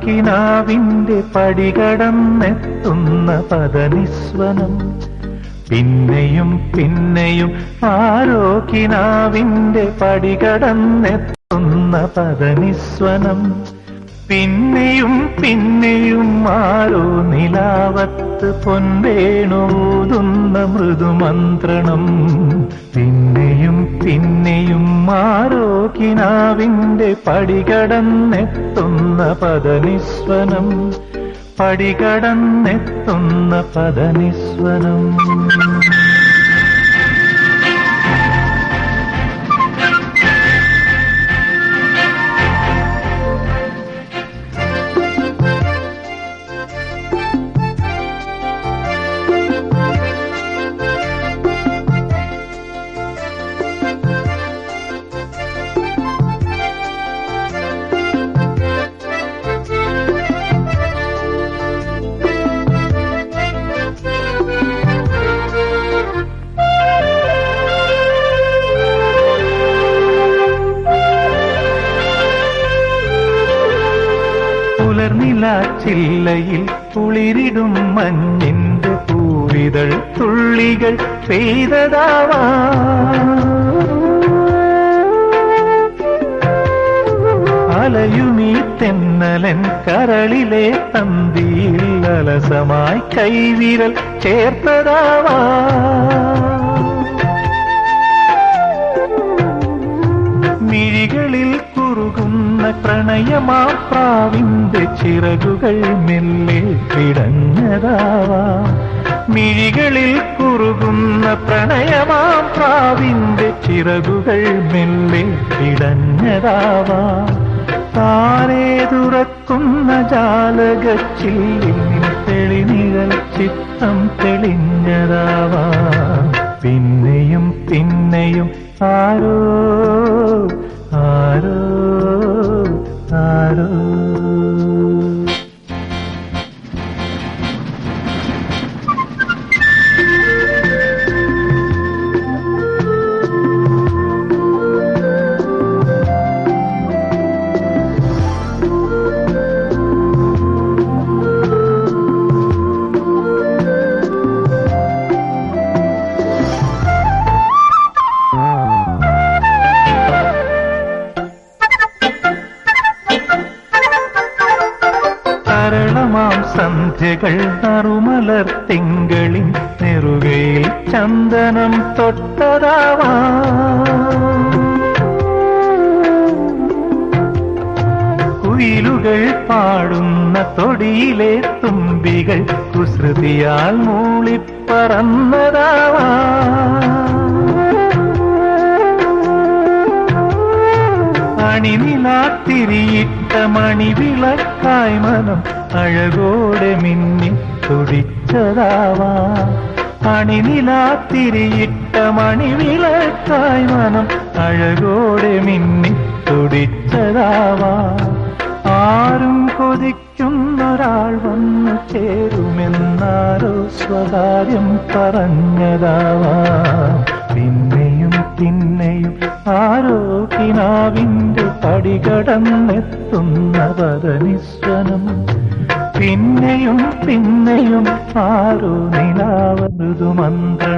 കിനാവിന്റെ പടികടന്നെത്തുന്ന പദനിസ്വനം പിന്നെയും പിന്നെയും ആരോ കിനാവിന്റെ പടികടന്നെത്തുന്ന പദനിസ്വനം പിന്നെയും പിന്നെയും ആരോ നിലാവത്ത് പൊൻവേണൂതുന്ന മൃദുമന്ത്രണം പിന്നെയും പിന്നെയും ആരോ കിനാവിന്റെ പടികടന്നെത്തുന്ന പദനിസ്വനം പടികടന്നെത്തുന്ന പദനിസ്വനം പുലർനില ചില്ലയിൽ കുളിരിടും മഞ്ഞിന്റെ പൂവിതൾ തുള്ളികൾ പെയ്തതാവാ അലയുമീ തെന്നലൻ കരളിലെ തന്തിയിൽ അലസമായി കൈവിരൽ ചേർത്തതാവാ മിഴികളിൽ കുറുകുന്ന പ്രണയമാ പ്രാവിന്റെ ചിറകുകൾ മെല്ലെ പിടഞ്ഞതാവാ മിഴികളിൽ കുറുകുന്ന പ്രണയമാ പ്രാവിന്റെ ചിറകുകൾ മെല്ലെ പിടഞ്ഞതാവാ താനേ തുറക്കുന്ന ജാലകച്ചില്ലിൽ തെളിനിഴൽ ചിത്തം തെളിഞ്ഞതാവാ പിന്നെയും പിന്നെയും ആരോ ആരോ ആരോ സരളമാം സന്ധ്യകൾ നറുമലർ തിങ്കളിൻ നെറുകയിൽ ചന്ദനം തൊട്ടതാവാ കുയിലുകൾ പാടുന്ന തൊടിയിലെ തുമ്പികൾ കുസൃതിയാൽ മൂളിപ്പറന്നതാവാ അണിനിലാത്തിരിയിട്ട മണിവിളക്കായി മനം അഴകോടെ മിന്നി തുടിച്ചതാവാ അണിനിലാത്തിരിയിട്ട മണിവിളക്കായി മനം അഴകോടെ മിന്നി തുടിച്ചതാവാ ആരും കൊതിക്കുന്നൊരാൾ വന്നു ചേരുമെന്നാരോ സ്വകാര്യം പറഞ്ഞതാവാ പിന്നെയും പിന്നെയും ആരോ കിനാവിന്റെ പടികടന്നെത്തുന്ന പദനിസ്വനം പിന്നെയും പിന്നെയും ആരോ നിലാവ മൃദുമന്ത്ര